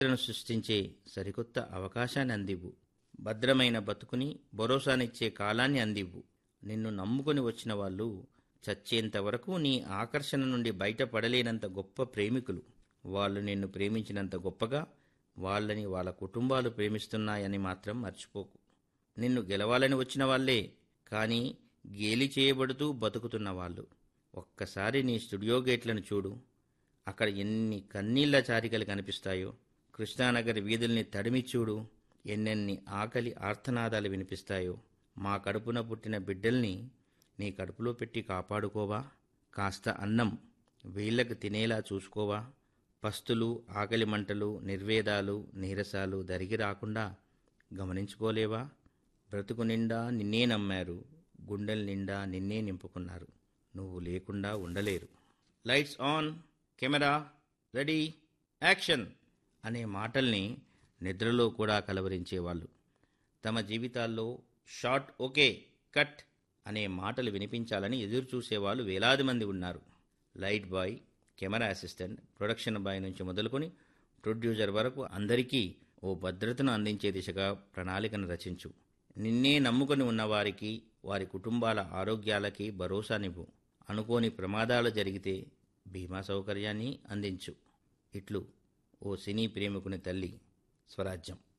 ను సృష్టించే సరికొత్త అవకాశాన్ని అందివ్వు భద్రమైన బతుకుని భరోసానిచ్చే కాలాన్ని అందివ్వు నిన్ను నమ్ముకొని వచ్చిన వాళ్ళు చచ్చేంత వరకు నీ ఆకర్షణ నుండి బయటపడలేనంత గొప్ప ప్రేమికులు వాళ్ళు నిన్ను ప్రేమించినంత గొప్పగా వాళ్ళని వాళ్ళ కుటుంబాలు ప్రేమిస్తున్నాయని మాత్రం మర్చిపోకు నిన్ను గెలవాలని వచ్చిన వాళ్ళే కానీ గేలి చేయబడుతూ బతుకుతున్న వాళ్ళు ఒక్కసారి నీ స్టూడియో గేట్లను చూడు అక్కడ ఎన్ని కన్నీళ్ల చారికలు కనిపిస్తాయో కృష్ణానగర్ వీధుల్ని తడిమి చూడు ఎన్నెన్ని ఆకలి ఆర్తనాదాలు వినిపిస్తాయో మా కడుపున పుట్టిన బిడ్డల్ని నీ కడుపులో పెట్టి కాపాడుకోవా కాస్త అన్నం వీళ్ళకు తినేలా చూసుకోవా పస్తులు ఆకలి మంటలు నిర్వేదాలు నీరసాలు దరిగి రాకుండా గమనించుకోలేవా బ్రతుకు నిండా నిన్నే నమ్మారు గుండెల నిండా నిన్నే నింపుకున్నారు నువ్వు లేకుండా ఉండలేరు lights on camera ready action అనే మాటల్ని నిద్రలో కూడా కలవరించేవాళ్ళు తమ జీవితాల్లో షార్ట్ ఓకే కట్ అనే మాటలు వినిపించాలని ఎదురు చూసేవాళ్ళు వేలాది మంది ఉన్నారు light boy camera assistant production boy నుంచి మొదలుకొని ప్రొడ్యూసర్ వరకు అందరికీ ఓ భద్రతను అందించే దిశగా ప్రణాళికను రచించు నిన్నే నమ్ముకొని ఉన్నవారికి వారి కుటుంబాల ఆరోగ్యాలకి భరోసానివ్వు అనుకోని ప్రమాదాలు జరిగితే బీమా సౌకర్యాన్ని అందించు ఇట్లు ఓ సినీ ప్రేమికుని తల్లి స్వరాజ్యం